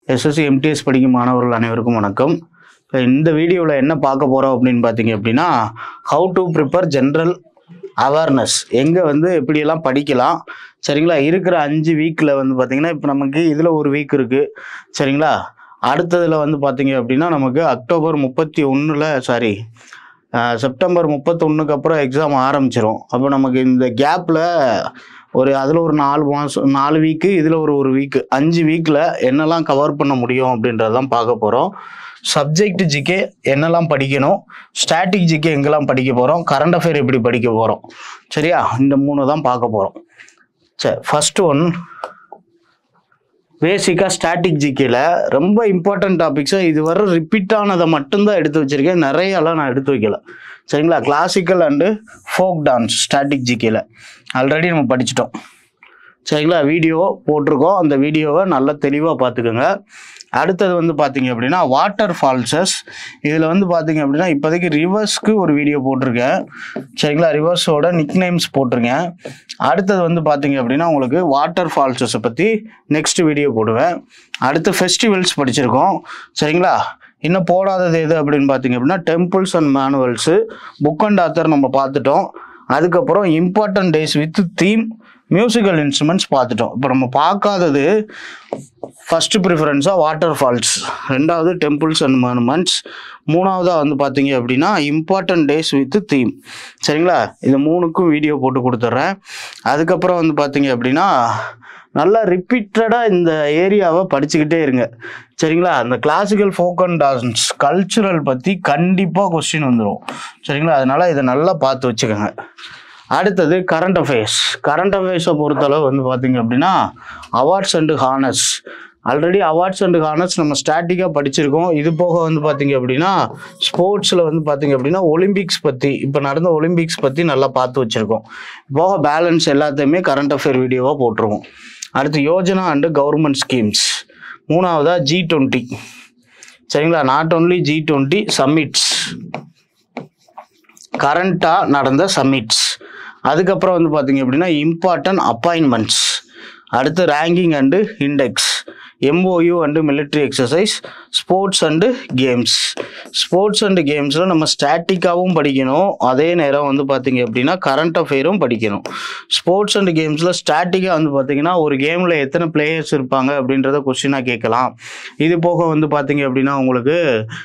SSC MTS படிக்கும் மாணவர்கள் அனைவருக்கும் வணக்கம் இப்போ இந்த வீடியோவில் என்ன பார்க்க போகிறோம் அப்படின்னு பார்த்தீங்க அப்படின்னா how to prepare general awareness எங்கே வந்து எப்படியெல்லாம் படிக்கலாம் சரிங்களா இருக்கிற அஞ்சு வீக்கில் வந்து பார்த்தீங்கன்னா இப்போ நமக்கு இதில் ஒரு வீக் இருக்குது சரிங்களா அடுத்ததில் வந்து பார்த்தீங்க அப்படின்னா நமக்கு அக்டோபர் முப்பத்தி ஒன்றில் சாரி செப்டம்பர் முப்பத்தொன்னுக்கு அப்புறம் எக்ஸாம் ஆரம்பிச்சிரும் அப்போ நமக்கு இந்த கேப்பில் ஒரு அதில் ஒரு நாலு மாதம் நாலு வீக்கு இதில் ஒரு ஒரு வீக்கு அஞ்சு வீக்கில் என்னெல்லாம் கவர் பண்ண முடியும் அப்படின்றதான் பார்க்க போகிறோம் சப்ஜெக்ட் ஜிகே என்னெல்லாம் படிக்கணும் ஸ்டாட்டிக் ஜிகே எங்கெல்லாம் படிக்க போகிறோம் கரண்ட் அஃபேர் எப்படி படிக்க போகிறோம் சரியா இந்த மூணு தான் பார்க்க போகிறோம் சரி ஃபர்ஸ்ட் ஒன் பேசிக்காக ஸ்டாட்டிக் ஜிகேல ரொம்ப இம்பார்ட்டன்ட் டாபிக்ஸை இது வர ரிப்பீட் ஆனதை மட்டும்தான் எடுத்து வச்சிருக்கேன் நிறையலாம் நான் எடுத்து வைக்கல சரிங்களா classical and folk dance static ஜிகேல ஆல்ரெடி நம்ம படிச்சிட்டோம் சரிங்களா வீடியோ போட்டிருக்கோம் அந்த வீடியோவை நல்லா தெளிவாக பார்த்துக்கோங்க அடுத்தது வந்து பார்த்தீங்க அப்படின்னா வாட்டர் ஃபால்சஸ் இதில் வந்து பார்த்தீங்க அப்படின்னா இப்போதைக்கு ரிவர்ஸ்க்கு ஒரு வீடியோ போட்டிருக்கேன் சரிங்களா ரிவர்ஸோட நிக் நேம்ஸ் போட்டிருக்கேன் அடுத்தது வந்து பார்த்தீங்க அப்படின்னா உங்களுக்கு வாட்டர் ஃபால்சஸை பற்றி நெக்ஸ்ட் வீடியோ போடுவேன் அடுத்து ஃபெஸ்டிவல்ஸ் படிச்சிருக்கோம் சரிங்களா இன்னும் போடாதது எது அப்படின்னு பார்த்தீங்க அப்படின்னா temples and manuals book and author நம்ம பார்த்துட்டோம் அதுக்கப்புறம் important days with theme musical instruments பார்த்துட்டோம் இப்போ நம்ம பார்க்காதது ஃபஸ்ட்டு ப்ரிஃபரன்ஸாக வாட்டர் ஃபால்ஸ் ரெண்டாவது டெம்பிள்ஸ் அண்ட் மானுமெண்ட்ஸ் மூணாவதாக வந்து பார்த்தீங்க அப்படின்னா இம்பார்ட்டன்ட் டேஸ் வித் தீம் சரிங்களா இது மூணுக்கும் வீடியோ போட்டு கொடுத்துட்றேன் அதுக்கப்புறம் வந்து பார்த்தீங்க அப்படின்னா நல்லா ரிப்பீட்டடாக இந்த ஏரியாவை படிச்சுக்கிட்டே இருங்க சரிங்களா அந்த classical folk and dance cultural பற்றி கண்டிப்பாக கொஸ்டின் வந்துடும் சரிங்களா அதனால் இதை நல்லா பார்த்து வச்சுக்கோங்க அடுத்தது கரண்ட் அஃபேர்ஸ் கரண்ட் அஃபேர்ஸை பொறுத்தளவு வந்து பார்த்தீங்க அப்படின்னா awards and honours already awards and honours நம்ம ஸ்டாட்டிக்காக படிச்சிருக்கோம் இது போக வந்து பார்த்தீங்க அப்படின்னா ஸ்போர்ட்ஸில் வந்து பார்த்தீங்க அப்படின்னா ஒலிம்பிக்ஸ் பற்றி இப்போ நடந்த ஒலிம்பிக்ஸ் பற்றி நல்லா பார்த்து வச்சுருக்கோம் போக பேலன்ஸ் எல்லாத்தையுமே கரண்ட் அஃபேர் வீடியோவாக போட்டிருக்கோம் அடுத்து யோஜனா அண்டு கவர்மெண்ட் ஸ்கீம்ஸ் மூணாவதாக ஜி டுவெண்ட்டி சரிங்களா not only G twenty summits கரண்ட்டாக நடந்த சம்மிட்ஸ் அதுக்கப்புறம் வந்து பார்த்தீங்க அப்படின்னா இம்பார்ட்டன்ட் அப்பாயின்மெண்ட்ஸ் அடுத்து ranking and index MoU and military exercise sports and games sports and கேம்ஸில் நம்ம ஸ்டாட்டிக்காகவும் படிக்கணும் அதே நேரம் வந்து பார்த்தீங்க அப்படின்னா கரண்ட் அஃபேரும் படிக்கணும் ஸ்போர்ட்ஸ் அண்ட் கேம்ஸில் ஸ்டாட்டிக்காக வந்து பார்த்தீங்கன்னா ஒரு கேமில் எத்தனை பிளேயர்ஸ் இருப்பாங்க அப்படின்றத கொஸ்டினாக கேட்கலாம் இது போக வந்து பார்த்தீங்க அப்படின்னா உங்களுக்கு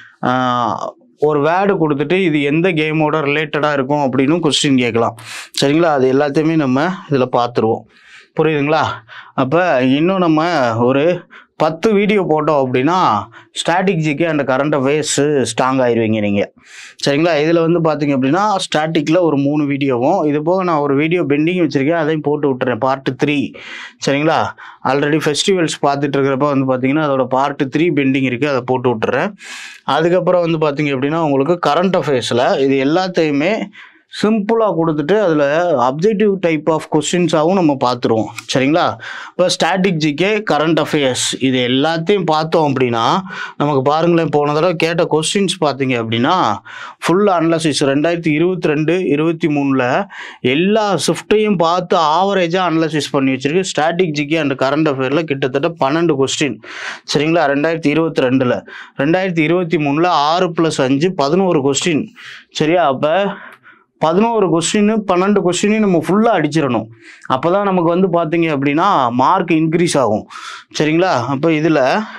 ஆஹ், ஒரு வேர்டு கொடுத்துட்டு இது எந்த கேமோட ரிலேட்டடாக இருக்கும் அப்படின்னு கொஸ்டின் கேட்கலாம் சரிங்களா அது எல்லாத்தையுமே நம்ம இதில் பார்த்துருவோம் புரியுதுங்களா அப்போ இன்னும் நம்ம ஒரு பத்து வீடியோ போட்டோம் அப்படின்னா static GK and current affairs strong ஆயிடுவீங்க நீங்கள் சரிங்களா இதில் வந்து பார்த்தீங்க அப்படின்னா ஸ்டாட்டிக்கில் ஒரு மூணு வீடியோவும் இது போக நான் ஒரு வீடியோ பெண்டிங் வச்சுருக்கேன் அதையும் போட்டு விட்டுறேன் பார்ட் த்ரீ சரிங்களா ஆல்ரெடி ஃபெஸ்டிவல்ஸ் பார்த்துட்டு இருக்கிறப்ப வந்து பார்த்தீங்கன்னா அதோட பார்ட் த்ரீ பெண்டிங் இருக்குது அதை போட்டு விட்டுறேன் அதுக்கப்புறம் வந்து பார்த்தீங்க அப்படின்னா உங்களுக்கு கரண்ட் அஃபேர்ஸில் இது எல்லாத்தையுமே சிம்பிளாக கொடுத்துட்டு அதில் அப்ஜெக்டிவ் டைப் ஆஃப் கொஸ்டின்ஸாகவும் நம்ம பார்த்துருவோம் சரிங்களா இப்போ ஸ்டாட்டிக் ஜிகே கரண்ட் அஃபேர்ஸ் இது எல்லாத்தையும் பார்த்தோம் அப்படின்னா நமக்கு பாருங்களேன் போன தடவை கேட்ட கொஸ்டின்ஸ் பார்த்தீங்க அப்படின்னா ஃபுல் அனலிசிஸ் ரெண்டாயிரத்தி இருபத்தி ரெண்டு இருபத்தி மூணில் எல்லா ஷிஃப்ட்டையும் பார்த்து ஆவரேஜாக அனலிசிஸ் பண்ணி வச்சிருக்கு ஸ்டாட்டிக் ஜிகே அண்ட் கரண்ட் அஃபேரில் கிட்டத்தட்ட பன்னெண்டு கொஸ்டின் சரிங்களா ரெண்டாயிரத்தி இருபத்தி ரெண்டில் ரெண்டாயிரத்தி இருபத்தி மூணில் ஆறு ப்ளஸ் அஞ்சு பதினோரு கொஸ்டின் சரியா அப்போ பதினோரு கொஸ்டின் பன்னெண்டு கொஸ்டினையும் நம்ம ஃபுல்லாக அடிச்சிடணும் அப்போ தான் நமக்கு வந்து பார்த்தீங்க அப்படின்னா மார்க் இன்க்ரீஸ் ஆகும் சரிங்களா அப்போ இதில்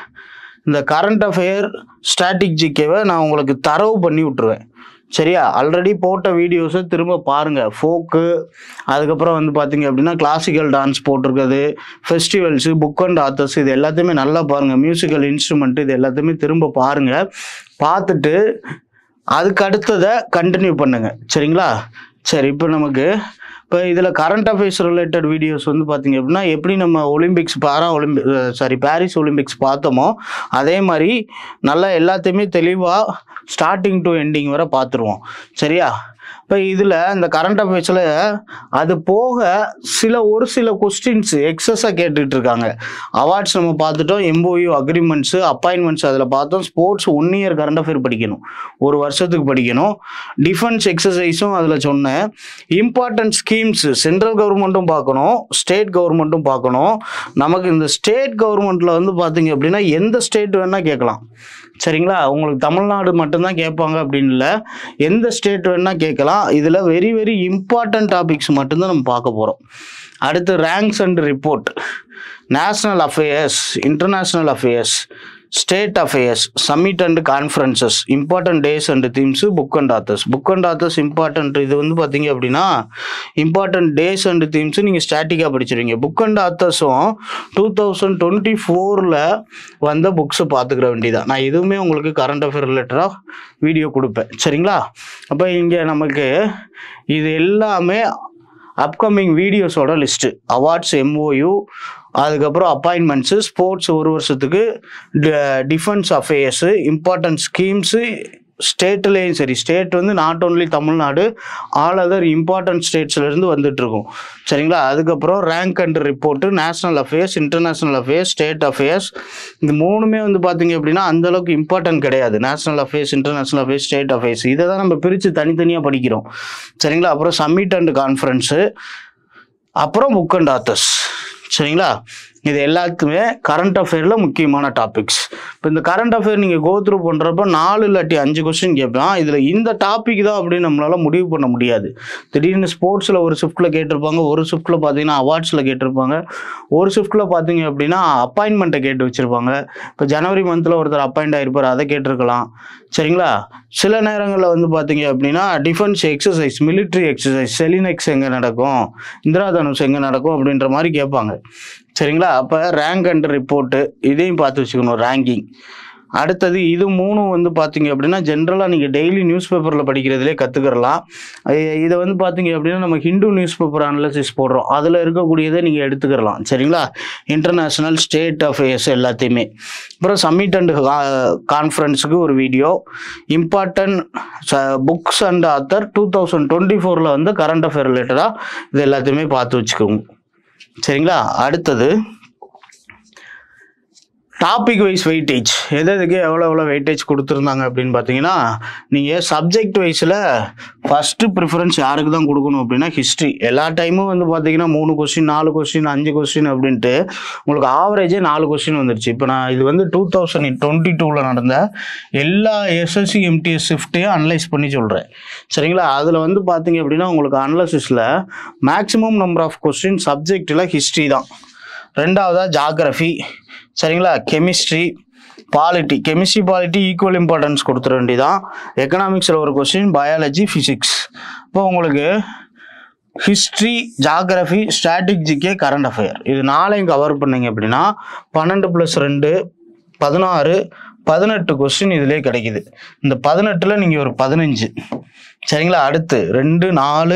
இந்த கரண்ட் அஃபேர் ஸ்டாட்டிக் ஜிகேவை நான் உங்களுக்கு தரவு பண்ணி விட்டுருவேன் சரியா ஆல்ரெடி போட்ட வீடியோஸை திரும்ப பாருங்கள் ஃபோக்கு அதுக்கப்புறம் வந்து பார்த்தீங்க அப்படின்னா கிளாசிக்கல் டான்ஸ் போட்டிருக்கிறது ஃபெஸ்டிவல்ஸு புக் அண்ட் ஆத்தர்ஸ் இது எல்லாத்தையுமே நல்லா பாருங்கள் மியூசிக்கல் இன்ஸ்ட்ருமெண்ட் இது எல்லாத்தையுமே திரும்ப பாருங்கள் பார்த்துட்டு அதுக்கு அடுத்ததை கண்டினியூ பண்ணுங்க சரிங்களா சரி இப்போ நமக்கு இப்போ இதில் கரண்ட் அஃபேர்ஸ் ரிலேட்டட் வீடியோஸ் வந்து பார்த்தீங்க அப்படின்னா எப்படி நம்ம Olympics para Olympic sorry Paris Olympics பார்த்தோமோ அதே மாதிரி நல்லா எல்லாத்தையுமே தெளிவாக ஸ்டார்டிங் டு எண்டிங் வரை பார்த்துருவோம் சரியா இப்போ இதில் இந்த கரண்ட் அஃபேர்ஸில் அது போக சில ஒரு சில கொஸ்டின்ஸ் எக்ஸஸாக கேட்டுட்டு இருக்காங்க அவார்ட்ஸ் நம்ம பார்த்துட்டோம் எம்ஓயு அக்ரிமெண்ட்ஸு அப்பாயின்மெண்ட்ஸ் அதில் பார்த்தோம் sports one year current affair படிக்கணும் ஒரு வருஷத்துக்கு படிக்கணும் டிஃபென்ஸ் எக்ஸசைஸும் அதில் சொன்னேன் இம்பார்ட்டன்ட் ஸ்கீம்ஸ் சென்ட்ரல் கவர்மெண்ட்டும் பார்க்கணும் ஸ்டேட் கவர்மெண்ட்டும் பார்க்கணும் நமக்கு இந்த ஸ்டேட் கவர்மெண்ட்டில் வந்து பார்த்தீங்க அப்படின்னா எந்த ஸ்டேட் வேணால் கேட்கலாம் சரிங்களா உங்களுக்கு தமிழ்நாடு மட்டும்தான் கேட்பாங்க அப்படின்னு இல்லை எந்த ஸ்டேட் வேணால் கேட்கலாம் இதில் வெரி வெரி இம்பார்ட்டன்ட் டாபிக்ஸ் மட்டும்தான் நம்ம பார்க்க போகிறோம் அடுத்து ranks and report national affairs international affairs state affairs summit and conferences important days and themes book and authors book and authors important இது வந்து பார்த்தீங்க அப்படின்னா இம்பார்ட்டன்ட் டேஸ் அண்ட் தீம்ஸு நீங்கள் ஸ்டாட்டிக்காக படிச்சிருவீங்க புக் அண்ட் ஆத்தர்ஸும் டூ தௌசண்ட் டுவெண்ட்டி ஃபோரில் வந்த புக்ஸை பார்த்துக்கிற வேண்டியதான் நான் எதுவுமே உங்களுக்கு கரண்ட் அஃபேர் ரிலேட்டடாக வீடியோ கொடுப்பேன் சரிங்களா அப்போ இங்கே நமக்கு இது எல்லாமே அப்கமிங் வீடியோஸோட லிஸ்ட்டு அவார்ட்ஸ் எம்ஓயு அதுக்கப்புறம் அப்பாயின்மெண்ட்ஸு ஸ்போர்ட்ஸ் ஒரு வருஷத்துக்கு டிஃபென்ஸ் அஃபேர்ஸு இம்பார்ட்டன்ட் ஸ்கீம்ஸு ஸ்டேட்லேயும் சரி ஸ்டேட் வந்து not only Tamil Nadu all other important ஸ்டேட்ஸ்லேருந்து வந்துட்டுருக்கும் சரிங்களா அதுக்கப்புறம் rank and report national affairs international affairs state affairs இந்த மூணுமே வந்து பார்த்தீங்க அப்படின்னா அந்த அளவுக்கு இம்பார்ட்டன்ட் கிடையாது national affairs international affairs state affairs இதை தான் நம்ம பிரித்து தனித்தனியாக படிக்கிறோம் சரிங்களா அப்புறம் சம்மிட் அண்ட் கான்ஃபரன்ஸு அப்புறம் புக் அண்ட் ஆத்தர்ஸ் சரிங்களா இது எல்லாத்துக்குமே கரண்ட் அஃபேரில் முக்கியமான டாபிக்ஸ் இப்போ இந்த கரண்ட் அஃபேர் நீங்கள் கோ த்ரூ பண்ணுறப்ப நாலு இல்லாட்டி அஞ்சு கொஸ்டின் கேட்பான் இதில் இந்த டாபிக் தான் அப்படின்னு நம்மளால முடிவு பண்ண முடியாது திடீர்னு ஸ்போர்ட்ஸில் ஒரு ஷிஃப்ட்டில் கேட்டிருப்பாங்க ஒரு ஷிஃப்ட்டில் பார்த்தீங்கன்னா அவார்ட்ஸில் கேட்டிருப்பாங்க ஒரு ஷிஃப்ட்டில் பார்த்தீங்க அப்படின்னா அப்பாயின்மெண்ட்டை கேட்டு வச்சுருப்பாங்க இப்போ ஜனவரி மந்தில் ஒருத்தர் அப்பாயிண்ட் ஆகிருப்பார் அதை கேட்டிருக்கலாம் சரிங்களா சில நேரங்களில் வந்து பார்த்தீங்க அப்படின்னா defence exercise military exercise SLINEX எங்கே நடக்கும் இந்திரா தனுஷ் எங்கே நடக்கும் அப்படின்ற மாதிரி கேட்பாங்க சரிங்களா அப்போ ரேங்க் அண்ட் ரிப்போர்ட்டு இதையும் பார்த்து வச்சுக்கணும் ரேங்கிங் அடுத்தது இது மூணும் வந்து பார்த்தீங்க அப்படின்னா ஜென்ரலாக நீங்கள் டெய்லி நியூஸ் பேப்பரில் படிக்கிறதுலே கற்றுக்கிறலாம் இதை வந்து பார்த்தீங்க அப்படின்னா நம்ம ஹிந்து நியூஸ் பேப்பர் அனலிசிஸ் போடுறோம் அதில் இருக்கக்கூடியதை நீங்கள் எடுத்துக்கிறலாம் சரிங்களா இன்டர்நேஷ்னல் ஸ்டேட் அஃபேர்ஸ் எல்லாத்தையுமே அப்புறம் சம்மிட் அண்ட் கான்ஃபரன்ஸுக்கு ஒரு video important books and author two thousand twenty ஃபோரில் வந்து கரண்ட் அஃபேர் ரிலேட்டடாக இது எல்லாத்தையுமே பார்த்து வச்சுக்கோங்க சரிங்களா அடுத்தது டாபிக் வைஸ் வெயிட்டேஜ் எது எதுக்கு எவ்வளோ எவ்வளோ வெயிட்டேஜ் கொடுத்துருந்தாங்க அப்படின்னு பார்த்தீங்கன்னா நீங்கள் சப்ஜெக்ட் வைஸில் ஃபஸ்ட்டு ப்ரிஃபரன்ஸ் யாருக்கு தான் கொடுக்கணும் அப்படின்னா ஹிஸ்ட்ரி எல்லா டைமும் வந்து பார்த்தீங்கன்னா மூணு கொஸ்டின் நாலு கொஸ்டின் அஞ்சு கொஸ்டின் அப்படின்ட்டு உங்களுக்கு ஆவரேஜே நாலு கொஸ்டின் வந்துருச்சு இப்போ நான் இது வந்து டூ தௌசண்ட் டுவெண்ட்டி டூவில் நடந்த எல்லா எஸ்எஸ்சி எம்டிஎஸ் ஷிஃப்ட்டையும் அனலைஸ் பண்ணி சொல்கிறேன் சரிங்களா அதில் வந்து பார்த்தீங்க அப்படின்னா உங்களுக்கு அனலிசிஸில் மேக்ஸிமம் நம்பர் ஆஃப் கொஸ்டின் சப்ஜெக்டில் ஹிஸ்ட்ரி தான் ரெண்டாவதாக ஜாகிரஃபி சரிங்களா chemistry polity chemistry polity equal importance கொடுத்துட வேண்டியதான் எக்கனாமிக்ஸில் ஒரு கொஸ்டின் பயாலஜி ஃபிசிக்ஸ் இப்போ உங்களுக்கு history geography static GK current affair இது நாளையும் கவர் பண்ணீங்க அப்படின்னா பன்னெண்டு ப்ளஸ் ரெண்டு பதினாறு பதினெட்டு கொஸ்டின் இதுலேயே கிடைக்குது இந்த பதினெட்டில் நீங்கள் ஒரு பதினஞ்சு சரிங்களா அடுத்து ரெண்டு நாலு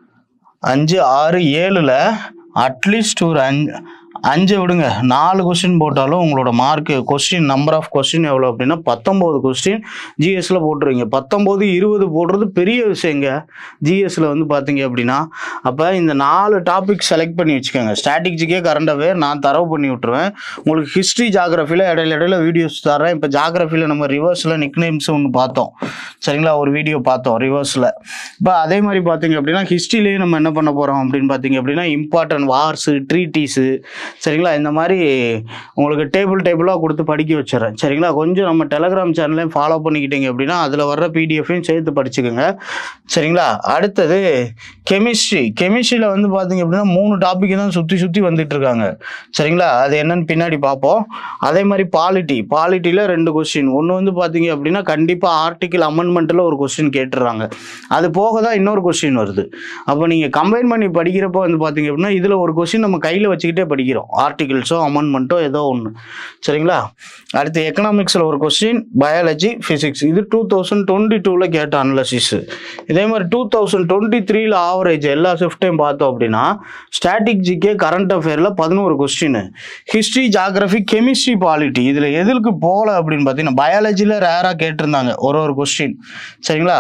அஞ்சு ஆறு ஏழில் அட்லீஸ்ட் ஒரு அஞ்சு அஞ்சை விடுங்க நாலு கொஸ்டின் போட்டாலும் உங்களோட mark question number of question எவ்வளோ அப்படின்னா பத்தொம்போது கொஸ்டின் ஜிஎஸ்ல போட்டுருவீங்க பத்தொம்போது இருபது போடுறது பெரிய விஷயங்க ஜிஎஸ்ல வந்து பார்த்தீங்க அப்படின்னா அப்போ இந்த நாலு டாபிக் செலக்ட் பண்ணி வச்சுக்கோங்க ஸ்டாட்டிக்ஸுக்கே கரண்ட் அஃபேர் நான் தரவு பண்ணி விட்டுருவேன் உங்களுக்கு ஹிஸ்ட்ரி ஜாகிரஃபியில் இடையில இடையில வீடியோஸ் தரேன் இப்போ ஜாகிரஃபியில் நம்ம ரிவர்ஸில் நிக்நேம்ஸ் ஒன்று பார்த்தோம் சரிங்களா ஒரு வீடியோ பார்த்தோம் ரிவர்ஸில் இப்போ அதே மாதிரி பார்த்தீங்க அப்படின்னா ஹிஸ்ட்ரிலேயே நம்ம என்ன பண்ண போகிறோம் அப்படின்னு பார்த்தீங்க அப்படின்னா இம்பார்ட்டன்ட் வார்ஸு ட்ரீட்டிஸு சரிங்களா இந்த மாதிரி உங்களுக்கு டேபிள் டேபிளாக கொடுத்து படிக்க வச்சிடறேன் சரிங்களா கொஞ்சம் நம்ம டெலகிராம் சேனலையும் ஃபாலோ பண்ணிக்கிட்டீங்க அப்படின்னா அதில் வர்ற பிடிஎஃபையும் சேர்த்து படிச்சுக்கோங்க சரிங்களா அடுத்தது கெமிஸ்ட்ரி கெமிஸ்ட்ரியில் வந்து பார்த்தீங்க அப்படின்னா மூணு டாபிக் தான் சுற்றி சுற்றி வந்துட்டு இருக்காங்க சரிங்களா அது என்னன்னு பின்னாடி பார்ப்போம் அதே மாதிரி பாலிட்டி பாலிட்டியில் ரெண்டு கொஸ்டின் ஒன்று வந்து பார்த்தீங்க அப்படின்னா கண்டிப்பாக ஆர்டிக்கல் அமெண்ட்மெண்ட்டில் ஒரு கொஸ்டின் கேட்டுடுறாங்க அது போக தான் இன்னொரு கொஸ்டின் வருது அப்போ நீங்கள் கம்பைன் பண்ணி படிக்கிறப்ப வந்து பார்த்தீங்க அப்படின்னா இதில் ஒரு கொஸ்டின் நம்ம கையில் வச்சுக்கிட்டே படிக்கிறோம் ஆர்டிகிள்ஸோ அமெண்ட்மெண்ட்டோ ஏதோ ஒன்று சரிங்களா அடுத்து எக்கனாமிக்ஸில் ஒரு கொஸ்டின் பயாலஜி ஃபிசிக்ஸ் இது டூ தௌசண்ட் டுவெண்ட்டி டூவில் கேட்ட அனலிசிஸ் இதே மாதிரி டூ தௌசண்ட் டுவெண்ட்டி த்ரீல ஆவரேஜ் எல்லா ஷிஃப்ட்டையும் பார்த்தோம் அப்படின்னா ஸ்டாட்டிக் ஜிகே கரண்ட் அஃபேரில் பதினோரு question history geography chemistry polity இதில் எதுக்கு போகல அப்படின்னு பார்த்தீங்கன்னா பயாலஜியில் ரேராக கேட்டிருந்தாங்க ஒரு ஒரு கொஸ்டின் சரிங்களா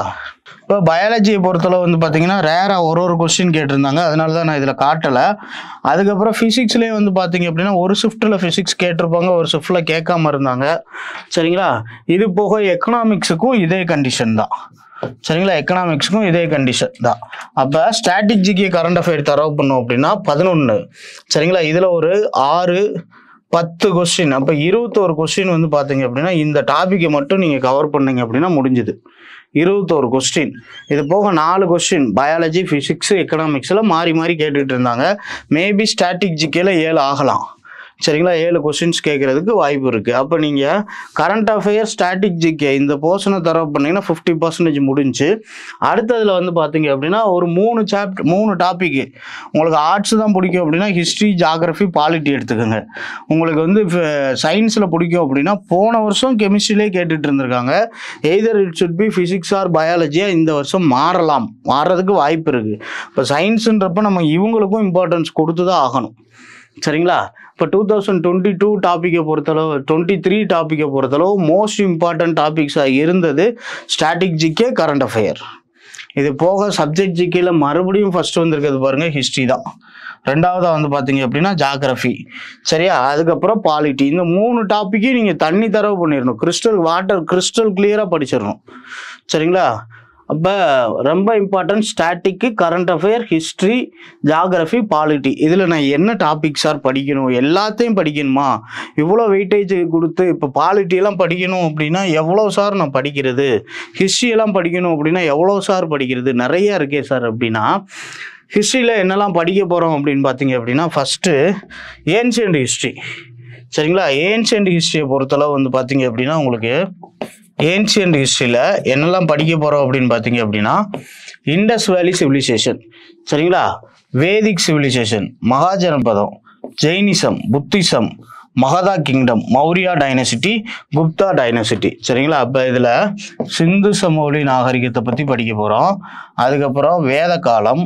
இப்போ பயாலஜியை பொறுத்தளவு வந்து பார்த்தீங்கன்னா ரேராக ஒரு ஒரு கொஸ்டின் கேட்டிருந்தாங்க அதனால தான் நான் இதில் காட்டலை அதுக்கப்புறம் ஃபிசிக்ஸ்லேயே வந்து பார்த்தீங்க அப்படின்னா ஒரு ஷிஃப்ட்டில் ஃபிசிக்ஸ் கேட்டிருப்பாங்க ஒரு ஷிஃப்ட்டில் கேட்காம இருந்தாங்க சரிங்களா இது போக எக்கனாமிக்ஸுக்கும் இதே கண்டிஷன் தான் சரிங்களா எக்கனாமிக்ஸுக்கும் இதே கண்டிஷன் தான் அப்போ ஸ்ட்ராட்டஜிக்கு கரண்ட் அஃபேர் தரவு பண்ணோம் அப்படின்னா பதினொன்று சரிங்களா இதில் ஒரு ஆறு பத்து கொஸ்டின் அப்போ இருபத்தோரு கொஸ்டின் வந்து பார்த்தீங்க அப்படின்னா இந்த டாப்பிக்கை மட்டும் நீங்கள் கவர் பண்ணீங்க அப்படின்னா முடிஞ்சுது இருபத்தோரு கொஸ்டின் இது போக நாலு கொஸ்டின் பயாலஜி ஃபிசிக்ஸ் எக்கனாமிக்ஸில் மாறி மாறி கேட்டுட்டு இருந்தாங்க மேபி ஸ்டாட்டிக் ஜிக்கேல ஏழு ஆகலாம் சரிங்களா ஏழு கொஸ்டின்ஸ் கேட்கறதுக்கு வாய்ப்பு இருக்குது அப்போ நீங்கள் கரண்ட் அஃபேர் ஸ்டாட்டிக் ஜிகே இந்த போர்ஷனை தரவு பண்ணீங்கன்னா ஃபிஃப்டி பர்சன்டேஜ் முடிஞ்சு அடுத்ததில் வந்து பார்த்தீங்க அப்படின்னா ஒரு மூணு சாப்டர் மூணு டாபிக் உங்களுக்கு ஆர்ட்ஸ் தான் பிடிக்கும் அப்படின்னா ஹிஸ்ட்ரி ஜாகிரஃபி பாலிட்டி எடுத்துக்கோங்க உங்களுக்கு வந்து சயின்ஸில் பிடிக்கும் அப்படின்னா போன வருஷம் கெமிஸ்ட்ரிலே கேட்டுட்டு இருந்திருக்காங்க either it should be physics or பயாலஜியாக இந்த வருஷம் மாறலாம் மாறுறதுக்கு வாய்ப்பு இருக்குது இப்போ சயின்ஸுன்றப்ப நம்ம இவங்களுக்கும் இம்பார்ட்டன்ஸ் கொடுத்து தான் ஆகணும் சரிங்களா இப்போ டூ தௌசண்ட் டுவெண்ட்டி டூ டாப்பிக்கை பொறுத்தளவு டுவெண்ட்டி த்ரீ டாப்பிக்கை பொறுத்தளவு மோஸ்ட் இம்பார்ட்டன்ட் டாபிக்ஸாக இருந்தது ஸ்டாட்டிக் ஜிகே கரண்ட் அஃபேர் இது போக சப்ஜெக்ட் ஜிகேல மறுபடியும் ஃபர்ஸ்ட் வந்திருக்கிறது பாருங்க ஹிஸ்ட்ரி தான் ரெண்டாவதாக வந்து பார்த்தீங்க அப்படின்னா ஜாகிரஃபி சரியா அதுக்கப்புறம் பாலிட்டி இந்த மூணு டாப்பிக்கையும் நீங்கள் தண்ணி தரவு பண்ணிடணும் கிறிஸ்டல் வாட்டர் கிறிஸ்டல் கிளியராக படிச்சிடணும் சரிங்களா அப்போ ரொம்ப important static current affair history geography polity இதில் நான் என்ன டாபிக் சார் படிக்கணும் எல்லாத்தையும் படிக்கணுமா இவ்வளோ வெயிட்டேஜ் கொடுத்து இப்போ பாலிட்டியெல்லாம் படிக்கணும் அப்படின்னா எவ்வளோ சார் நான் படிக்கிறது history எல்லாம் படிக்கணும் அப்படின்னா எவ்வளோ சார் படிக்கிறது நிறைய இருக்கே சார் அப்படின்னா ஹிஸ்ட்ரியில் என்னெல்லாம் படிக்க போகிறோம் அப்படின்னு பார்த்தீங்க அப்படின்னா ஃபஸ்ட்டு ஏன்ஷியன்ட் ஹிஸ்ட்ரி சரிங்களா ஏன்ஷியன்ட் ஹிஸ்ட்ரியை பொறுத்தளவு வந்து பார்த்தீங்க அப்படின்னா உங்களுக்கு ஏன்ஷியன்ட் ஹிஸ்ட்ரியில் என்னெல்லாம் படிக்க போகிறோம் அப்படின்னு பார்த்தீங்க அப்படின்னா இண்டஸ் வேலி சிவிலைசேஷன் சரிங்களா வேதிக் சிவிலைசேஷன் மகாஜனபதம் Jainism Buddhism Magadha kingdom Maurya dynasty Gupta dynasty சரிங்களா அப்போ இதில் சிந்து சமவெளி நாகரிகத்தை பற்றி படிக்க போகிறோம் அதுக்கப்புறம் வேத காலம்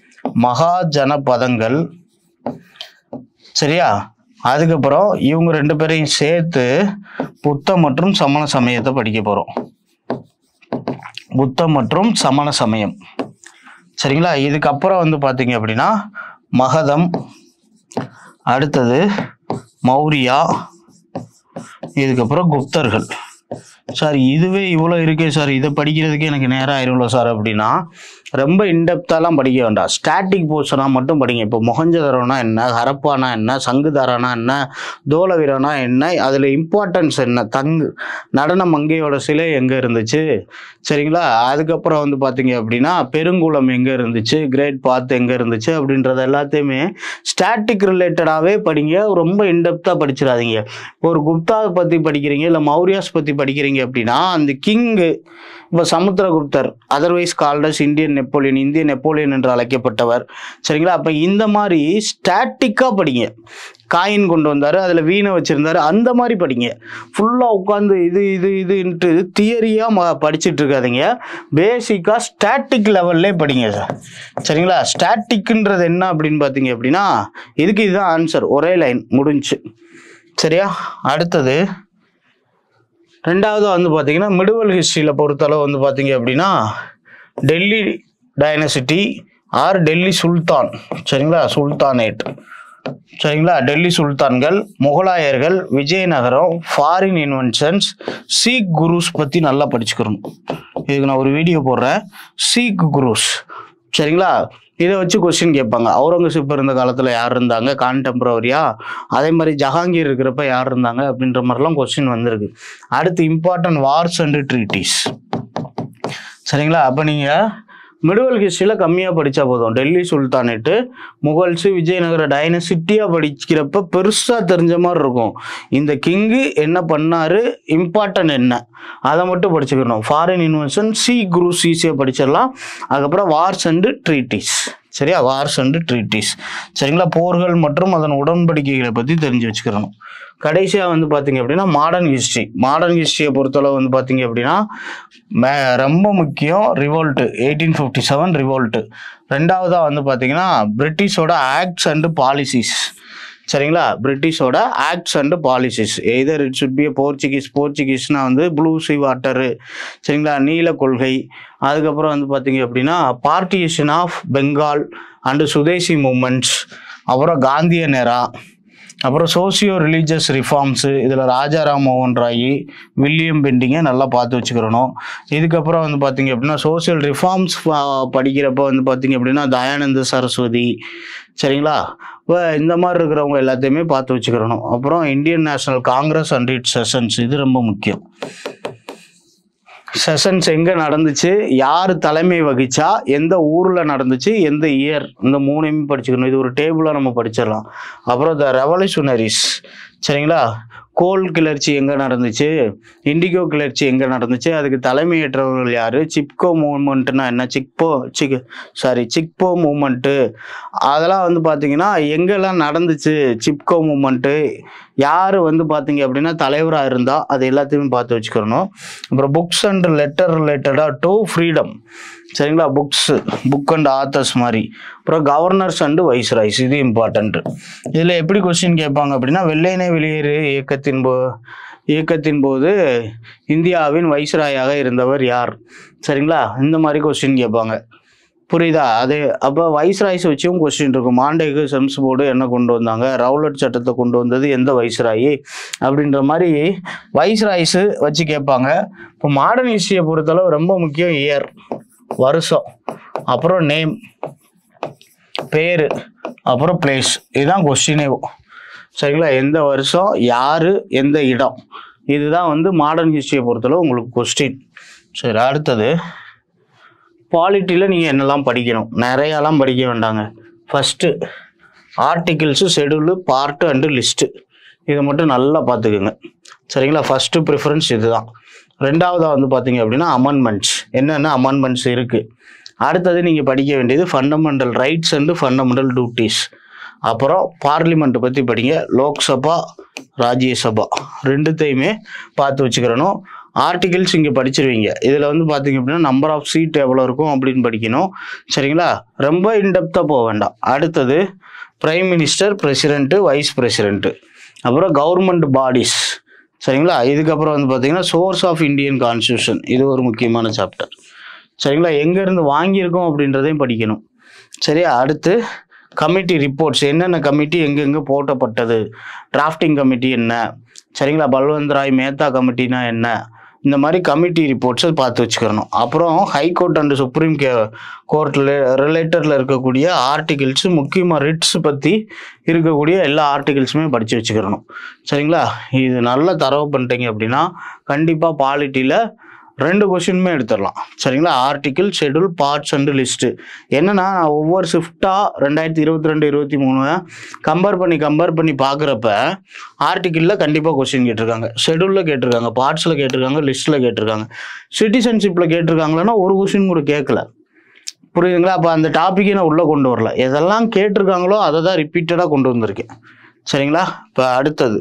மகாஜனபதங்கள் சரியா அதுக்கப்புறம் இவங்க ரெண்டு பேரையும் சேர்த்து புத்த மற்றும் சமண சமயத்தை படிக்க போகிறோம் புத்தம் மற்றும் சமண சமயம் சரிங்களா இதுக்கப்புறம் வந்து பார்த்தீங்க அப்படின்னா மகதம் அடுத்தது மௌரியா இதுக்கப்புறம் குப்தர்கள் சார் இதுவே இவ்வளோ இருக்கே சார் இதை படிக்கிறதுக்கே எனக்கு நேரம் ஆயிரும்ல சார் அப்படின்னா ரொம்ப இன்டெப்த்தாலாம் படிக்க வேண்டாம் ஸ்டாட்டிக் போர்ஷனாக மட்டும் படிங்க இப்போ மொஹஞ்சதரோனா என்ன ஹரப்பானா என்ன சங்குதாரானா என்ன தோலவீரனா என்ன அதில் இம்பார்ட்டன்ஸ் என்ன தங்கு நடன மங்கையோட சிலை எங்கே இருந்துச்சு சரிங்களா அதுக்கப்புறம் வந்து பார்த்தீங்க அப்படின்னா பெருங்குளம் எங்கே இருந்துச்சு கிரேட் பாத் எங்கே இருந்துச்சு அப்படின்றது எல்லாத்தையுமே ஸ்டாட்டிக் ரிலேட்டடாகவே படிங்க ரொம்ப இன்டெப்த்தாக படிச்சிடாதீங்க ஒரு குப்தாவை பற்றி படிக்கிறீங்க இல்லை மௌரியாஸ் பற்றி படிக்கிறீங்க அப்படின்னா அந்த கிங்கு இப்போ சமுத்திரகுப்தர் அதர்வைஸ் கால்டஸ் இந்தியன் நெப்போலியன் இந்திய நெப்போலியன் என்று அழைக்கப்பட்டவர் சரிங்களா அப்போ இந்த மாதிரி ஸ்டாட்டிக்காக படிங்க காயின் கொண்டு வந்தார் அதில் வீணை வச்சுருந்தாரு அந்த மாதிரி படிங்க ஃபுல்லாக உட்காந்து இது இது இதுன்ட்டு தியரியாக ம படிச்சுட்டு இருக்காதீங்க பேசிக்காக ஸ்டாட்டிக் லெவல்லே படிங்க சார் சரிங்களா ஸ்டாட்டிக்ன்றது என்ன அப்படின்னு பார்த்தீங்க அப்படின்னா இதுக்கு இதுதான் ஆன்சர் ஒரே லைன் முடிஞ்சு சரியா அடுத்தது ரெண்டாவது வந்து பார்த்தீங்கன்னா மிடுவல் ஹிஸ்ட்ரியில் பொறுத்தளவு வந்து பார்த்தீங்க அப்படின்னா Delhi dynasty or Delhi sultan சரிங்களா சுல்தானேட் சரிங்களா டெல்லி சுல்தான்கள் முகலாயர்கள் Vijayanagaram foreign inventions Sikh gurus பற்றி நல்லா படிச்சுக்கிறணும் இதுக்கு நான் ஒரு வீடியோ போடுறேன் சீக் குருஸ் சரிங்களா இதை வச்சு கொஸ்டின் கேட்பாங்க அவுரங்கசீப் இருந்த காலத்தில் யார் இருந்தாங்க கான்டெம்பரவரியா அதே மாதிரி ஜஹாங்கீர் இருக்கிறப்ப யார் இருந்தாங்க அப்படின்ற மாதிரிலாம் கொஸ்டின் வந்திருக்கு அடுத்து இம்பார்ட்டன்ட் வார்ஸ் அண்ட் ட்ரீட்டிஸ் சரிங்களா அப்போ நீங்கள் மிடுவல் ஹிஸ்ட்ரியில் கம்மியாக படித்தா போதும் டெல்லி சுல்தானேட்டு முகல்ஸு விஜயநகர டைனசிட்டியாக படிக்கிறப்ப பெருசாக தெரிஞ்ச மாதிரி இருக்கும் இந்த கிங்கு என்ன பண்ணாரு இம்பார்ட்டன்ட் என்ன அதை மட்டும் படிச்சுக்கணும் ஃபாரின் இன்வென்ஷன் சி குரு சிசியை படிச்சிடலாம் அதுக்கப்புறம் வார்ஸ் அண்டு ட்ரீட்டிஸ் சரியா வார்ஸ் அண்டு ட்ரீட்டிஸ் சரிங்களா போர்கள் மற்றும் அதன் உடன்படிக்கைகளை பற்றி தெரிஞ்சு வச்சுக்கிறணும் கடைசியாக வந்து பார்த்தீங்க அப்படின்னா மாடர்ன் ஹிஸ்ட்ரி மாடர்ன் ஹிஸ்ட்ரியை பொறுத்தளவு வந்து பார்த்தீங்க அப்படின்னா மே- ரொம்ப முக்கியம் revolt eighteen fifty seven revolt ரெண்டாவதாக வந்து பார்த்தீங்கன்னா பிரிட்டிஷோட ஆக்ட்ஸ் அண்டு பாலிசிஸ் சரிங்களா பிரிட்டிஷோட acts and policies either it should be Portuguese போர்ச்சுகீஸ்னா வந்து ப்ளூ சி வாட்டரு சரிங்களா நீல கொள்கை அதுக்கப்புறம் வந்து பார்த்தீங்க அப்படின்னா partition of Bengal and Swadeshi movements அப்புறம் காந்திய நேரா அப்புறம் சோசியோ ரிலீஜியஸ் ரிஃபார்ம்ஸு இதில் ராஜாராம் மோகன் ராய் வில்லியம் பெண்டிங்கை நல்லா பார்த்து வச்சுக்கிறணும் இதுக்கப்புறம் வந்து பார்த்தீங்க அப்படின்னா சோசியல் ரிஃபார்ம்ஸ் படிக்கிறப்ப வந்து பார்த்தீங்க அப்படின்னா தயானந்த சரஸ்வதி சரிங்களா இப்போ இந்த மாதிரி இருக்கிறவங்க எல்லாத்தையுமே பார்த்து வச்சுக்கிறணும் அப்புறம் Indian National Congress and it sessions இது ரொம்ப முக்கியம் செஷன்ஸ் எங்கே நடந்துச்சு யார் தலைமை வகிச்சா எந்த ஊரில் நடந்துச்சு எந்த இயர் இந்த மூணையுமே படிச்சுக்கணும் இது ஒரு டேபிளாக நம்ம படிச்சிடலாம் அப்புறம் த ரெவல்யூஷனரிஸ் சரிங்களா கோல் கிளர்ச்சி எங்கே நடந்துச்சு இண்டிகோ கிளர்ச்சி எங்கே நடந்துச்சு அதுக்கு தலைமையேற்றவர்கள் யார் சிப்கோ மூமெண்ட்னா என்ன சிக்போ சிக் சாரி சிக்போ மூமெண்ட்டு அதெல்லாம் வந்து பார்த்தீங்கன்னா எங்கெல்லாம் நடந்துச்சு சிப்கோ மூமெண்ட்டு யார் வந்து பார்த்தீங்க அப்படின்னா தலைவராக இருந்தால் அது எல்லாத்தையுமே பார்த்து வச்சுக்கிறணும் அப்புறம் புக்ஸ் அண்ட் லெட்டர் ரிலேட்டடாக டு ஃப்ரீடம் சரிங்களா புக்ஸ் புக் அண்ட் ஆத்தர்ஸ் மாதிரி அப்புறம் கவர்னர்ஸ் அண்டு வைஸ்ராய்ஸ் இது இம்பார்ட்டன்ட் இதில் எப்படி கொஸ்டின் கேட்பாங்க அப்படின்னா வெள்ளையனே வெளியேறு இயக்கத்தின் போ இயக்கத்தின் போது இந்தியாவின் வைஸ்ராயாக இருந்தவர் யார் சரிங்களா இந்த மாதிரி கொஸ்டின் கேட்பாங்க புரியுதா அது அப்போ வைஸ்ராய்ஸ் வச்சும் கொஸ்டின் இருக்கும் மாண்டேக்கு செம்ஸ் போர்டு என்ன கொண்டு வந்தாங்க ரவுலட் சட்டத்தை கொண்டு வந்தது எந்த வைஸ்ராயி அப்படின்ற மாதிரி வைஸ்ராய்ஸு வச்சு கேட்பாங்க இப்போ மாடர்ன் ஹிஸ்ட்ரியை பொறுத்தளவு ரொம்ப முக்கியம் இயர் வருஷம் அப்புறம் நேம் பேர் அப்புறம் பிளேஸ் இதுதான் கொஸ்டினே சரிங்களா எந்த வருஷம் யார் எந்த இடம் இதுதான் வந்து மாடர்ன் ஹிஸ்ட்ரியை பொறுத்தளவு உங்களுக்கு கொஸ்டின் சரி அடுத்தது பாலிட்டியில் நீங்கள் என்னெல்லாம் படிக்கணும் நிறையாலாம் படிக்க வேண்டாங்க first articles schedule part and list இதை மட்டும் நல்லா பார்த்துக்குங்க சரிங்களா ஃபஸ்ட்டு ப்ரிஃபரன்ஸ் இதுதான் ரெண்டாவதாக வந்து பார்த்தீங்க அப்படின்னா அமெண்ட்மெண்ட்ஸ் என்னென்ன அமெண்ட்மெண்ட்ஸ் இருக்குது அடுத்தது நீங்கள் படிக்க வேண்டியது fundamental rights and fundamental duties அப்புறம் பார்லிமெண்ட் பற்றி படிங்க லோக்சபா ராஜ்யசபா ரெண்டுத்தையுமே பார்த்து வச்சுக்கிறணும் ஆர்டிகிள்ஸ் இங்கே படிச்சிருவீங்க இதில் வந்து பார்த்தீங்க அப்படின்னா நம்பர் ஆஃப் சீட் எவ்வளோ இருக்கும் அப்படின்னு படிக்கணும் சரிங்களா ரொம்ப இன்டெப்த்தாக போக வேண்டாம் அடுத்தது prime minister president vice president அப்புறம் கவர்மெண்ட் பாடிஸ் சரிங்களா இதுக்கப்புறம் வந்து பார்த்தீங்கன்னா சோர்ஸ் ஆஃப் இந்தியன் கான்ஸ்டியூஷன் இது ஒரு முக்கியமான சாப்டர் சரிங்களா எங்கேருந்து வாங்கியிருக்கோம் அப்படின்றதையும் படிக்கணும் சரியா அடுத்து கமிட்டி ரிப்போர்ட்ஸ் என்னென்ன கமிட்டி எங்கெங்கே போட்டப்பட்டது டிராஃப்டிங் கமிட்டி என்ன சரிங்களா பல்வந்த் ராய் மேத்தா கமிட்டினா என்ன இந்த மாதிரி கமிட்டி ரிப்போர்ட்ஸை பார்த்து வச்சுக்கிறணும் அப்புறம் ஹைகோர்ட் அண்ட் சுப்ரீம் கே கோர்ட்டில் ரிலேட்டடில் இருக்கக்கூடிய ஆர்டிகிள்ஸு முக்கியமாக ரிட்ஸ் பற்றி இருக்கக்கூடிய எல்லா ஆர்டிகிள்ஸுமே படித்து வச்சுக்கிறணும் சரிங்களா இது நல்லா தரவு பண்ணிட்டீங்க அப்படின்னா கண்டிப்பாக பாலிட்டியில் ரெண்டு கொஷினுமே எடுத்துடலாம் சரிங்களா article schedule parts and list என்னன்னா நான் ஒவ்வொரு ஷிஃப்டாக ரெண்டாயிரத்தி இருபத்தி ரெண்டு இருபத்தி மூணு கம்பேர் பண்ணி கம்பேர் பண்ணி பார்க்குறப்ப ஆர்டிக்கிளில் கண்டிப்பாக கொஸ்டின் கேட்டிருக்காங்க ஷெடியூலில் கேட்டிருக்காங்க பார்ட்ஸில் கேட்டிருக்காங்க லிஸ்ட்டில் கேட்டிருக்காங்க சிட்டிசன்ஷிப்பில் கேட்டிருக்காங்களன்னா ஒரு கொஸ்டின் கூட கேட்கல புரியுதுங்களா அப்போ அந்த டாப்பிக்கை நான் உள்ளே கொண்டு வரல எதெல்லாம் கேட்டிருக்காங்களோ அதை தான் ரிப்பீட்டடாக கொண்டு வந்திருக்கேன் சரிங்களா இப்போ அடுத்தது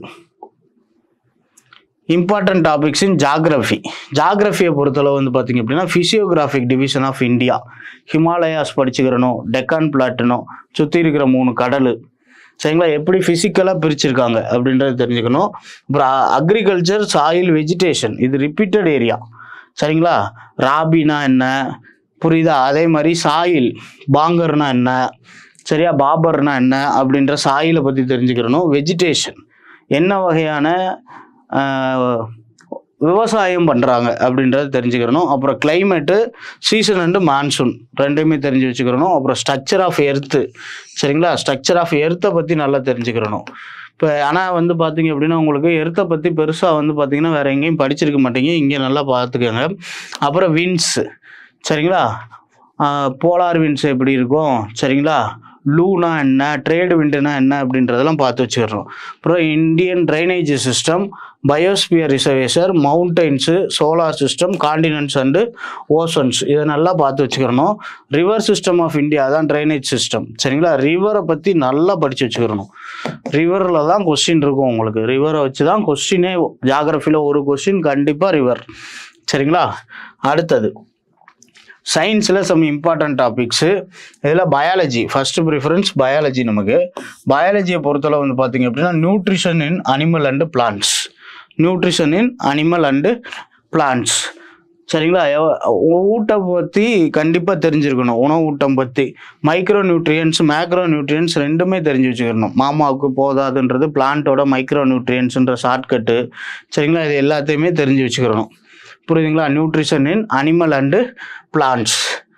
இம்பார்ட்டன்ட் டாபிக்ஸ் இன் ஜாகிரஃபி ஜாகிரஃபியை பொறுத்தளவு வந்து பார்த்தீங்க அப்படின்னா physiographic division of India Himalayas படிச்சுக்கிறணும் டெக்கான் பிளாட்டினம் சுற்றி இருக்கிற மூணு கடல் சரிங்களா எப்படி ஃபிசிக்கலாக பிரிச்சிருக்காங்க அப்படின்றத தெரிஞ்சுக்கணும் அப்புறம் அக்ரிகல்ச்சர் சாயில் வெஜிடேஷன் இது ரிப்பீட்டட் ஏரியா சரிங்களா ராபினா என்ன புரியுதா அதே மாதிரி சாயில் பாங்கர்னா என்ன சரியா பாபர்னா என்ன அப்படின்ற சாயிலை பற்றி தெரிஞ்சுக்கிறணும் வெஜிடேஷன் என்ன வகையான ஆஹ், விவசாயம் பண்ணுறாங்க அப்படின்றத தெரிஞ்சுக்கிறணும் அப்புறம் கிளைமேட்டு சீசன் அண்டு மான்சூன் ரெண்டையுமே தெரிஞ்சு வச்சுக்கிறணும் அப்புறம் ஸ்ட்ரக்சர் ஆஃப் எர்த்து சரிங்களா ஸ்ட்ரக்சர் ஆஃப் எர்த்தை பற்றி நல்லா தெரிஞ்சுக்கிறணும் இப்போ ஆனால் வந்து பார்த்தீங்க அப்படின்னா உங்களுக்கு எர்த்தை பற்றி பெருசாக வந்து பார்த்தீங்கன்னா வேறு எங்கேயும் படிச்சிருக்க மாட்டீங்க இங்கே நல்லா பார்த்துக்கோங்க அப்புறம் வின்ஸ் சரிங்களா போலார் வின்ஸ் எப்படி இருக்கும் சரிங்களா லூனா என்ன ட்ரேடு விண்டுனா என்ன அப்படின்றதெல்லாம் பார்த்து வச்சுக்கிறோம் அப்புறம் Indian drainage system biosphere reserves mountains solar system continents and oceans இதை நல்லா பார்த்து வச்சுக்கிறணும் ரிவர் சிஸ்டம் ஆஃப் இந்தியா தான் ட்ரைனேஜ் சிஸ்டம் சரிங்களா ரிவரை பற்றி நல்லா படித்து வச்சுக்கிறணும் ரிவரில் தான் கொஸ்டின் இருக்கும் உங்களுக்கு ரிவரை வச்சு தான் கொஸ்டினே ஜாகிரஃபியில் ஒரு கொஸ்டின் கண்டிப்பாக ரிவர் சரிங்களா அடுத்தது சயின்ஸில் சம் இம்பார்ட்டன்ட் டாபிக்ஸு இதில் பயாலஜி ஃபஸ்ட்டு ப்ரிஃபரன்ஸ் பயாலஜி நமக்கு பயாலஜியை பொறுத்தளவு வந்து பார்த்தீங்க அப்படின்னா nutrition in animal and plants nutrition in animal and plants சரிங்களா எவ- ஊட்டம் பற்றி கண்டிப்பாக தெரிஞ்சிருக்கணும் உணவு ஊட்டம் பற்றி மைக்ரோ நியூட்ரியன்ஸ் மேக்ரோ நியூட்ரியன்ஸ் ரெண்டுமே தெரிஞ்சு வச்சுக்கணும் மாமாவுக்கு போதாதுன்றது பிளான்ட்டோட மைக்ரோ நியூட்ரியன்ஸ்ன்ற ஷார்ட்கட்டு சரிங்களா இது எல்லாத்தையுமே தெரிஞ்சு வச்சுக்கிறணும் புரியுதுங்களா nutrition in animal and plants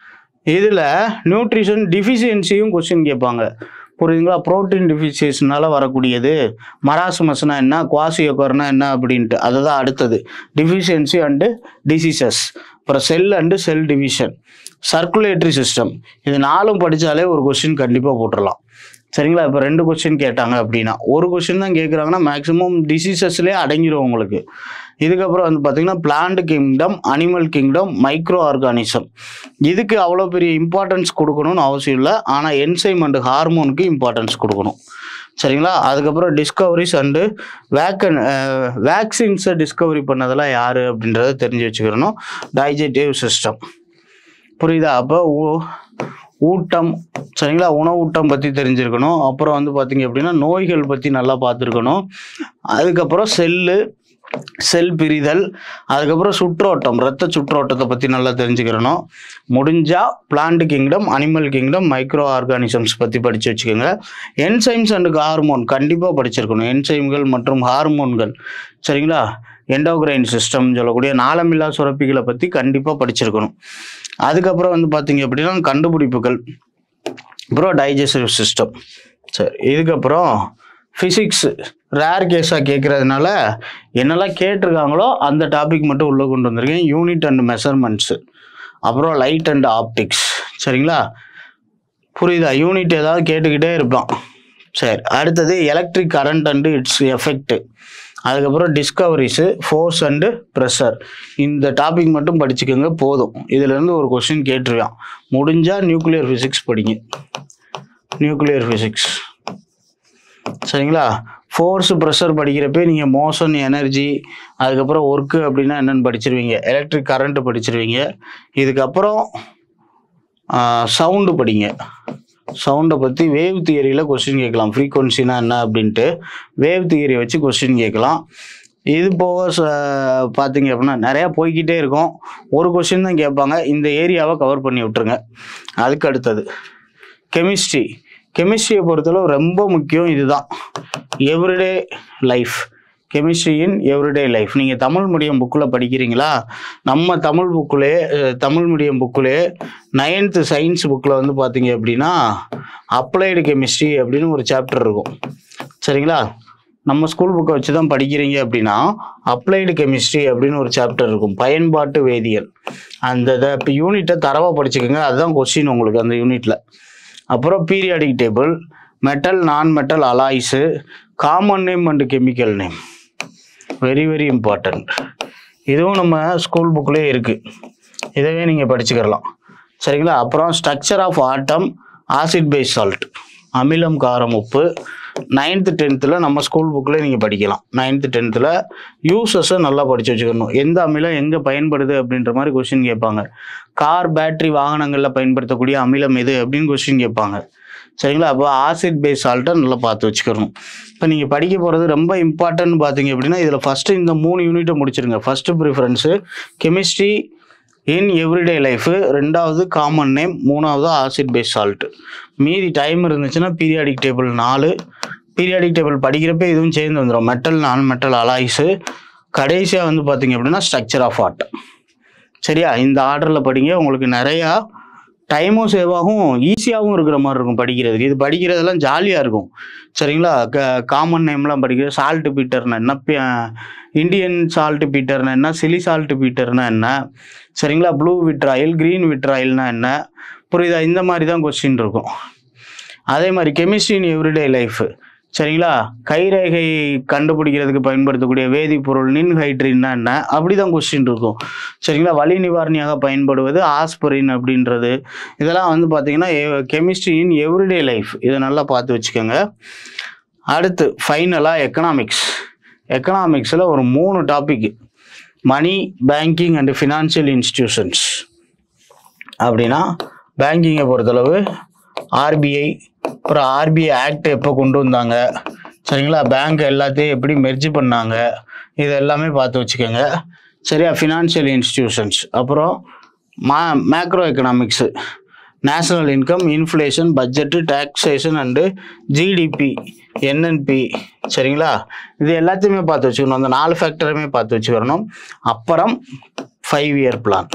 இதில் நியூட்ரிஷன் டிஃபிஷியன்சியும் கொஸ்டின் கேட்பாங்க புரியுதுங்களா புரோட்டீன் டிஃபிஷியன்சினால வரக்கூடியது மராசமஸ்னா என்ன குவாசியோகர்னா என்ன அப்படின்ட்டு அதுதான் அடுத்தது டிஃபிஷியன்சி அண்டு டிசீசஸ் அப்புறம் cell and cell division circulatory system இது நாலும் படித்தாலே ஒரு கொஸ்டின் கண்டிப்பாக போட்டுடலாம் சரிங்களா இப்போ ரெண்டு கொஸ்டின் கேட்டாங்க அப்படின்னா ஒரு கொஸ்டின் தான் கேட்குறாங்கன்னா மேக்ஸிமம் டிசீசஸ்லேயே அடங்கிடும் உங்களுக்கு இதுக்கப்புறம் வந்து பார்த்தீங்கன்னா plant kingdom animal kingdom micro organism இதுக்கு அவ்வளோ பெரிய இம்பார்ட்டன்ஸ் கொடுக்கணும்னு அவசியம் இல்லை ஆனால் என்சைம் அண்டு ஹார்மோனுக்கு இம்பார்ட்டன்ஸ் கொடுக்கணும் சரிங்களா அதுக்கப்புறம் டிஸ்கவரிஸ் அண்டு வேக்கன் வேக்சின்ஸை டிஸ்கவரி பண்ணதெல்லாம் யார் அப்படின்றத தெரிஞ்சு வச்சுக்கிறணும் டைஜெட்டிவ் சிஸ்டம் புரியுதா அப்போ ஊ- ஊட்டம் சரிங்களா உணவூட்டம் பற்றி தெரிஞ்சிருக்கணும் அப்புறம் வந்து பார்த்தீங்க அப்படின்னா நோய்கள் பற்றி நல்லா பார்த்துருக்கணும் அதுக்கப்புறம் செல்லு செல் பிரிதல் அதுக்கப்புறம் சுற்றோட்டம் ரத்த சுற்றோட்டத்தை பற்றி நல்லா தெரிஞ்சுக்கிறணும் முடிஞ்சால் plant kingdom animal kingdom micro organisms பற்றி படித்து வச்சுக்கோங்க என்சைம்ஸ் அண்ட் ஹார்மோன் கண்டிப்பாக படிச்சிருக்கணும் என்சைம்கள் மற்றும் ஹார்மோன்கள் சரிங்களா எண்டோகிரைன் சிஸ்டம் சொல்லக்கூடிய நாளமில்லா சுரப்பிகளை பற்றி கண்டிப்பாக படிச்சிருக்கணும் அதுக்கப்புறம் வந்து பார்த்தீங்க அப்படின்னா கண்டுபிடிப்புகள் அப்புறம் டைஜஸ்டிவ் சிஸ்டம் சரி இதுக்கப்புறம் ஃபிசிக்ஸ் ரேர் கேஸாக கேட்குறதுனால என்னெல்லாம் கேட்டிருக்காங்களோ அந்த டாபிக் மட்டும் உள்ளே கொண்டு வந்திருக்கேன் யூனிட் அண்ட் மெஷர்மெண்ட்ஸு அப்புறம் லைட் அண்ட் ஆப்டிக்ஸ் சரிங்களா புரியுதா யூனிட் ஏதாவது கேட்டுக்கிட்டே இருப்பான் சரி அடுத்தது electric current and its effect அதுக்கப்புறம் டிஸ்கவரிஸு ஃபோர்ஸ் அண்டு ப்ரெஷர் இந்த டாபிக் மட்டும் படிச்சுக்கோங்க போதும் இதுலேருந்து ஒரு கொஸ்டின் கேட்டிருக்கான் முடிஞ்சால் நியூக்ளியர் ஃபிசிக்ஸ் படிங்க நியூக்ளியர் ஃபிசிக்ஸ் சரிங்களா ஃபோர்ஸ் ப்ரெஷர் படிக்கிறப்ப நீங்கள் மோஷன் எனர்ஜி அதுக்கப்புறம் ஒர்க்கு அப்படின்னா என்னென்னு படிச்சிருவீங்க எலக்ட்ரிக் கரண்ட் படிச்சிருவீங்க இதுக்கப்புறம் சவுண்டு படிங்க சவுண்டை பற்றி வேவ் தியரியில் கொஸ்டின் கேட்கலாம் ஃப்ரீக்வன்சினா என்ன அப்படின்ட்டு வேவ் தியரி வச்சு கொஸ்டின் கேட்கலாம் இது போக ச பார்த்தீங்க அப்படின்னா நிறையா போய்க்கிட்டே இருக்கும் ஒரு கொஸ்டின் தான் கேட்பாங்க இந்த ஏரியாவை கவர் பண்ணி விட்டுருங்க அதுக்கு அடுத்தது கெமிஸ்ட்ரி கெமிஸ்ட்ரியை பொறுத்தளவு ரொம்ப முக்கியம் இதுதான் everyday life chemistry in everyday life நீங்கள் தமிழ் மீடியம் புக்கில் படிக்கிறீங்களா நம்ம தமிழ் புக்கிலே தமிழ் மீடியம் புக்கிலே நைன்த்து சயின்ஸ் புக்கில் வந்து பார்த்தீங்க அப்படின்னா அப்ளைடு கெமிஸ்ட்ரி அப்படின்னு ஒரு சாப்டர் இருக்கும் சரிங்களா நம்ம ஸ்கூல் புக்கை வச்சு தான் படிக்கிறீங்க அப்படின்னா அப்ளைடு கெமிஸ்ட்ரி அப்படின்னு ஒரு சாப்டர் இருக்கும் பயன்பாட்டு வேதியியல் அந்த இதை இப்போ யூனிட்டை தரவாக படிச்சுக்கோங்க அதுதான் கொஸ்டின் உங்களுக்கு அந்த யூனிட்டில் அப்புறம் periodic table metal non metal alloys common name and chemical name very very important இதுவும் நம்ம ஸ்கூல் புக்லேயே இருக்குது இதவே நீங்கள் படிச்சுக்கிறலாம் சரிங்களா அப்புறம் structure of atom acid base salt அமிலம் காரம் உப்பு நைன்த்து டென்த்தில் நம்ம ஸ்கூல் புக்கில் நீங்கள் படிக்கலாம் நைன்த்து டென்த்தில் யூசஸை நல்லா படித்து வச்சுக்கணும் எந்த அமிலம் எங்கே பயன்படுது அப்படின்ற மாதிரி கொஸ்டின் கேட்பாங்க கார் பேட்டரி வாகனங்களில் பயன்படுத்தக்கூடிய அமிலம் எது அப்படின்னு கொஸ்டின் கேட்பாங்க சரிங்களா அப்போ ஆசிட் பேஸ் சால்ட்டை நல்லா பார்த்து வச்சுக்கணும் இப்போ நீங்கள் படிக்க போகிறது ரொம்ப இம்பார்ட்டன்ட் பார்த்தீங்க அப்படின்னா இதில் ஃபஸ்ட்டு இந்த மூணு யூனிட்டை முடிச்சிருங்க first preference chemistry in everyday life ரெண்டாவது காமன் நேம் மூணாவது ஆசிட் பேஸ் சால்ட் மீதி டைம் இருந்துச்சுன்னா பீரியாடிக் டேபிள் நாலு பீரியாடிக் டேபிள் படிக்கிறப்ப இதுவும் சேர்ந்து வந்துடும் மெட்டல் நான் மெட்டல் அலாய்ஸு கடைசியாக வந்து பார்த்தீங்க அப்படின்னா ஸ்ட்ரக்சர் ஆஃப் ஆர்ட் சரியா இந்த ஆர்டரில் படிங்க உங்களுக்கு நிறையா டைமும் சேவ் ஆகும் ஈஸியாகவும் இருக்கிற மாதிரி இருக்கும் படிக்கிறதுக்கு இது படிக்கிறதெல்லாம் ஜாலியாக இருக்கும் சரிங்களா க காமன் நேம்லாம் படிக்கிறது சால்ட்டு பீட்டர்னா என்ன பி- இந்தியன் சால்ட்டு பீட்டர்னா என்ன சிலி சால்ட்டு பீட்டர்னா என்ன சரிங்களா ப்ளூ விட்ராயில் க்ரீன் விட்ராயில்னா என்ன புரியுதா இந்த மாதிரி தான் கொஸ்டின் இருக்கும் அதே மாதிரி கெமிஸ்ட்ரி இன் எவ்ரிடே லைஃப் சரிங்களா கைரேகை கண்டுபிடிக்கிறதுக்கு பயன்படுத்தக்கூடிய வேதிப்பொருள் நின்ஹைட்ரின்னா என்ன அப்படி தான் கொஸ்டின் இருக்கும் சரிங்களா வலி நிவாரணியாக பயன்படுவது ஆஸ்பரின் அப்படின்றது இதெல்லாம் வந்து பார்த்தீங்கன்னா கெமிஸ்ட்ரி இன் எவ்ரிடே லைஃப் இதை நல்லா பார்த்து வச்சுக்கோங்க அடுத்து ஃபைனலாக எக்கனாமிக்ஸ் எக்கனாமிக்ஸில் ஒரு மூணு topic money banking and financial institutions அப்படின்னா பேங்கிங்கை பொறுத்தளவு ஆர்பிஐ அப்புறம் ஆர்பிஐ ஆக்ட் எப்போ கொண்டு வந்தாங்க சரிங்களா பேங்க் எல்லாத்தையும் எப்படி மெர்ஜ் பண்ணாங்க இது எல்லாமே பார்த்து வச்சுக்கோங்க சரியா ஃபினான்ஷியல் இன்ஸ்டிடியூஷன்ஸ் அப்புறம் மா macro economics national income inflation budget taxation and GDP NNP சரிங்களா இது எல்லாத்தையுமே பார்த்து வச்சுக்கணும் அந்த நாலு ஃபேக்டருமே பார்த்து வச்சுக்கணும் அப்புறம் ஃபைவ் இயர் பிளான்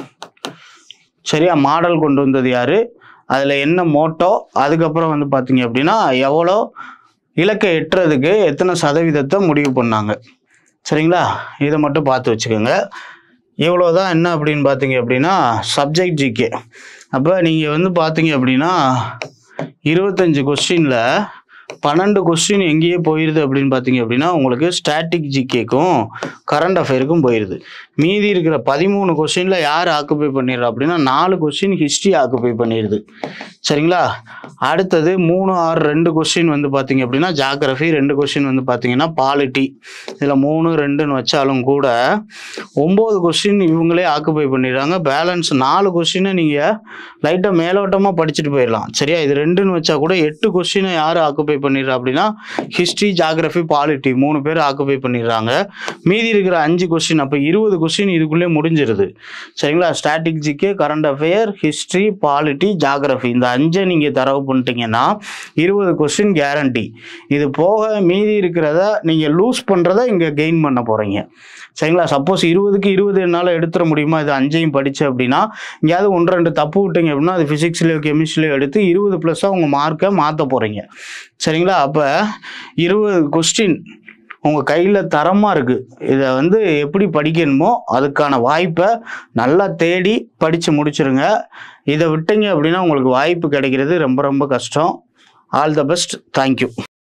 சரியா மாடல் கொண்டு வந்தது யாரு அதில் என்ன மோட்டோ அதுக்கப்புறம் வந்து பார்த்தீங்க அப்படின்னா எவ்வளோ இலக்கை எட்டுறதுக்கு எத்தனை சதவீதத்தை முடிவு பண்ணாங்க சரிங்களா இதை மட்டும் பார்த்து வச்சுக்கோங்க இவ்வளோதான் என்ன அப்படின்னு பார்த்தீங்க அப்படின்னா சப்ஜெக்ட் ஜிகே அப்போ நீங்கள் வந்து பார்த்தீங்க அப்படின்னா இருபத்தஞ்சு கொஸ்டினில் பன்னெண்டு கொஸ்டின் எங்கேயே போயிடுது அப்படின்னு பார்த்தீங்க அப்படின்னா உங்களுக்கு ஸ்டாட்டிக் ஜிகேக்கும் கரண்ட் அஃபேருக்கும் போயிடுது மீதி இருக்கிற பதிமூணு கொஸ்டினில் யார் ஆக்குப்பை பண்ணிடுறா அப்படின்னா நாலு கொஸ்டின் ஹிஸ்ட்ரி ஆக்குப்பை பண்ணிடுது சரிங்களா அடுத்தது மூணு ஆறு ரெண்டு கொஸ்டின் வந்து பார்த்தீங்க அப்படின்னா ஜாகிரஃபி ரெண்டு கொஸ்டின் வந்து பார்த்தீங்கன்னா பாலிட்டி இதில் மூணு ரெண்டுன்னு வச்சாலும் கூட ஒம்பது கொஸ்டின் இவங்களே ஆக்குப்பை பண்ணிடுறாங்க பேலன்ஸ் நாலு கொஸ்டினை நீங்கள் லைட்டாக மேலோட்டமாக படிச்சுட்டு போயிடலாம் சரியா இது ரெண்டுன்னு வச்சா கூட எட்டு கொஸ்டினை யார் ஆக்குப்பை பண்ணிடுறா அப்படின்னா ஹிஸ்ட்ரி ஜாகிரஃபி பாலிட்டி மூணு பேர் ஆக்குப்பை பண்ணிடுறாங்க மீதி இருக்கிற அஞ்சு கொஸ்டின் அப்போ இருபது கொஸ்டின் இதுக்குள்ளே முடிஞ்சிருது சரிங்களா static GK current affair history polity geography இந்த அஞ்சை நீங்கள் தரவு பண்ணிட்டீங்கன்னா இருபது கொஸ்டின் கேரண்டி இது போக மீதி இருக்கிறத நீங்கள் லூஸ் பண்ணுறத இங்கே கெயின் பண்ண போகிறீங்க சரிங்களா சப்போஸ் இருபதுக்கு இருபது என்னால் எடுத்துட முடியுமா இது அஞ்சையும் படிச்சு அப்படின்னா எங்கேயாவது ஒன்று ரெண்டு தப்பு விட்டீங்க அப்படின்னா அது ஃபிசிக்ஸ்லேயோ கெமிஸ்ட்ரிலையோ எடுத்து இருபது ப்ளஸ்ஸாக உங்கள் மார்க்கை மாற்ற போகிறீங்க சரிங்களா அப்போ இருபது கொஸ்டின் உங்கள் கையில் தரமாக இருக்குது இதை வந்து எப்படி படிக்கணுமோ அதுக்கான வாய்ப்பை நல்லா தேடி படித்து முடிச்சிருங்க இதை விட்டீங்க அப்படின்னா உங்களுக்கு வாய்ப்பு கிடைக்கிறது ரொம்ப ரொம்ப கஷ்டம் ஆல் த பெஸ்ட் தேங்க்யூ